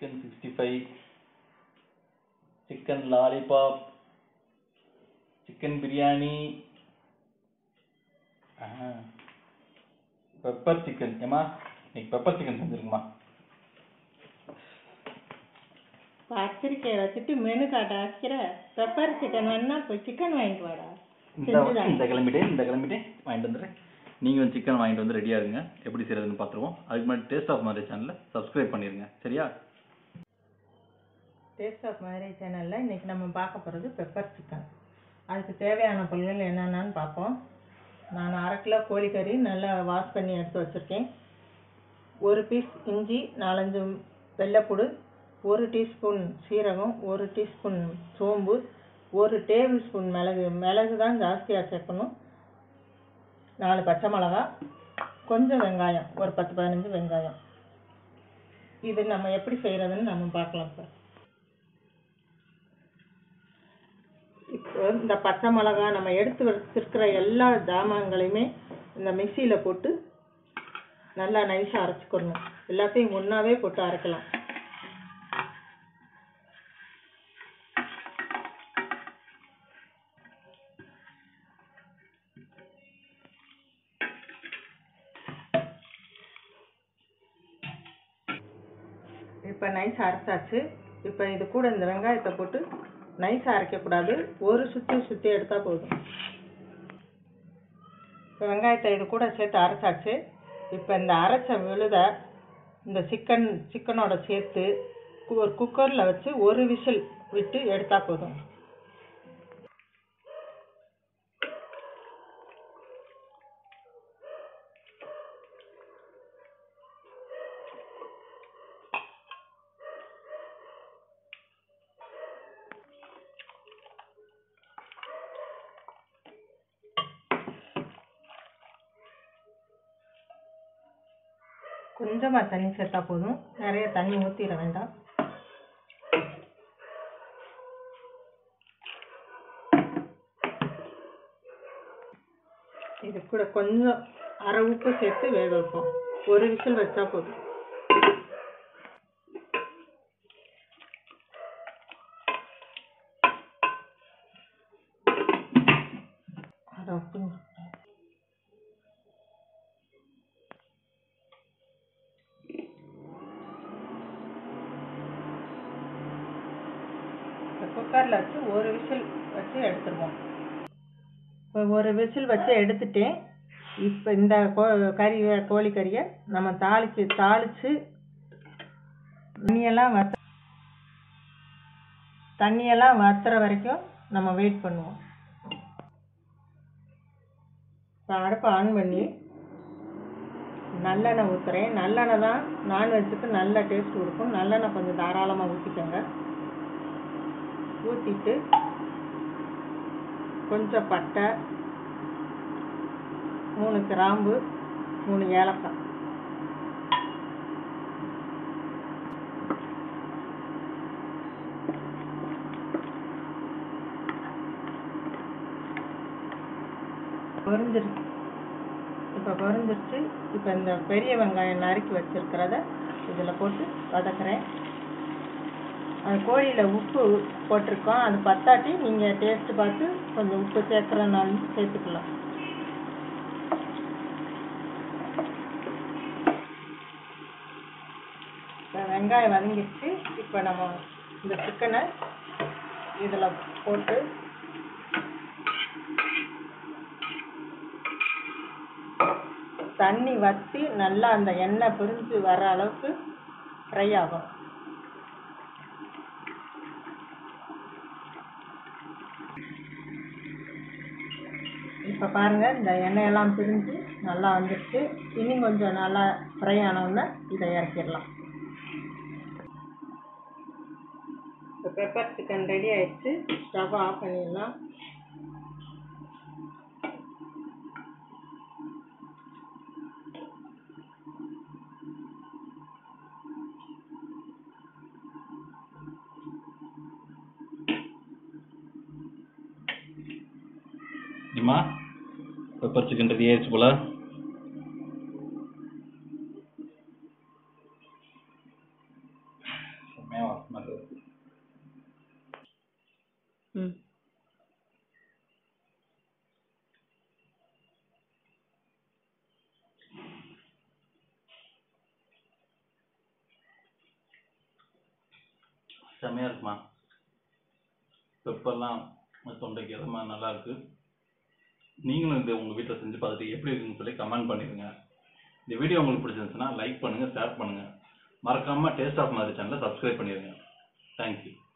Chicken sixty five chicken lollipop chicken biryani pepper chicken ஏமா இன்னைக்கு pepper chicken செஞ்சுருக்குமா பத்திரிக்கையை வச்சுட்டு menu காட்ட ஆக்கிற பெப்பர் சிக்கன் வேணா போய் சிக்கன் வாங்கிட்டு வாடா இந்த செஞ்சுதான். இந்த கிளம்பிட்டேன் இந்த கிளம்பிட்டேன் வாங்கிட்டு வந்துடுறேன் நீங்களும் சிக்கன் வாங்கிட்டு வந்து ரெடியாக இருங்க எப்படி செய்யறதுன்னு பார்த்துருவோம் அதுக்கு முன்னாடி டேஸ்ட் ஆஃப் மாதிரி சேனலை சப்ஸ்கிரைப் பண்ணிருங்க சரியா டேஸ்ட் ஆஃப் மேரேஜ் சேனலில் இன்னைக்கு நம்ம பார்க்க போகிறது பெப்பர் சிக்கன் அதுக்கு தேவையான பொருட்கள் என்னென்னு பார்ப்போம் நான் அரை கிலோ கோழிக்கறி நல்லா வாஷ் பண்ணி எடுத்து வச்சுருக்கேன் ஒரு பீஸ் இஞ்சி நாலஞ்சு வெள்ளைப்பூடு ஒரு டீஸ்பூன் சீரகம் ஒரு டீஸ்பூன் சோம்பு ஒரு டேபிள் ஸ்பூன் மிளகு மிளகு தான் ஜாஸ்தியாக சேர்க்கணும் நாலு பச்சை மிளகா கொஞ்சம் வெங்காயம் ஒரு பத்து பதினஞ்சு வெங்காயம் இது நம்ம எப்படி செய்கிறதுன்னு நம்ம பார்க்கலாம் இப்போ இப்போ இந்த பச்சை மிளகா நம்ம எடுத்து வச்சிருக்கிற எல்லா ஜாமான்களையுமே இந்த மிக்சியில் போட்டு நல்லா நைஸாக அரைச்சிக்கணும் எல்லாத்தையும் ஒன்றாவே போட்டு அரைக்கலாம் இப்போ நைஸ் அரைச்சாச்சு இப்போ இது கூட இந்த வெங்காயத்தை போட்டு நைஸாக அரைக்கக்கூடாது ஒரு சுற்றி சுற்றி எடுத்தால் போதும் இப்போ வெங்காயத்தை இது கூட சேர்த்து அரைச்சாச்சு இப்போ இந்த அரைச்ச விழுத இந்த சிக்கன் சிக்கனோட சேர்த்து கு- ஒரு குக்கரில் வச்சு ஒரு விசில் விட்டு எடுத்தால் போதும் கொஞ்சமாக தண்ணி சேர்த்தா போதும் நிறைய தண்ணி ஊற்றிட வேண்டாம் இது கூட கொஞ்சம் அரை உப்பு சேர்த்து வேக வைப்போம் ஒரு விசில் வச்சா போதும் அரை உப்பு இப்போ குக்கரில் வச்சு ஒரு விசில் வச்சு எடுத்துருவோம் இப்போ ஒரு விசில் வச்சு எடுத்துட்டேன் இப்போ இந்த கோ கறி கோழிக்கறியை நம்ம தாளிச்சு தாளிச்சு தண்ணியெல்லாம் வத்த தண்ணியெல்லாம் வத்துற வரைக்கும் நம்ம வெயிட் பண்ணுவோம் இப்போ அடுப்பை ஆன் பண்ணி நல்லெண்ணெய் ஊற்றுறேன் நல்லெண்ணெய் தான் நான்வெஜ்ஜுக்கு நல்ல டேஸ்ட் கொடுக்கும் நல்லெண்ணெய் கொஞ்சம் தாராளமாக ஊற்றிக்கோங்க ஊற்றிட்டு கொஞ்சம் பட்டை மூணு கிராம்பு மூணு ஏலக்காய் பொரிஞ்சிருச்சு இப்போ பொரிஞ்சிருச்சு இப்போ இந்த பெரிய வெங்காயம் நறுக்கி வச்சிருக்கிறத இதில் போட்டு வதக்குறேன் அது கோழியில் உப்பு போட்டிருக்கோம் அது பத்தாட்டி நீங்கள் டேஸ்ட் பார்த்து கொஞ்சம் உப்பு சேர்க்குறனாலும் சேர்த்துக்கலாம் இப்போ வெங்காயம் வதங்கிடுச்சு இப்போ நம்ம இந்த சிக்கனை இதில் போட்டு தண்ணி வற்றி நல்லா அந்த எண்ணெய் பிரிஞ்சு வர அளவுக்கு ஃப்ரை ஆகும் இப்போ பாருங்க இந்த எண்ணெயெல்லாம் பிரிஞ்சு நல்லா வந்துருச்சு இன்னும் கொஞ்சம் நல்லா ஃப்ரை ஆனவுடனே இதை இறக்கிடலாம் இப்போ பெப்பர் சிக்கன் ரெடி ஆயிடுச்சு ஸ்டவ் ஆஃப் பண்ணிடலாம் இம்மா பெப்பர் சிக்கன் ரெடி ஆயிடுச்சு போல ம் செமையாக இருக்குமா பெப்பர்லாம் தொண்டைக்கு எதமா நல்லா இருக்கு நீங்களும் இது உங்கள் வீட்டில் செஞ்சு பார்த்துட்டு எப்படி இருக்குன்னு சொல்லி கமெண்ட் பண்ணிடுங்க இந்த வீடியோ உங்களுக்கு பிடிச்சிருந்துச்சுன்னா லைக் பண்ணுங்கள் ஷேர் பண்ணுங்கள் மறக்காமல் டேஸ்ட் ஆஃப் மாதிரி சேனலை சப்ஸ்கிரைப் பண்ணிடுங்க தேங்க்யூ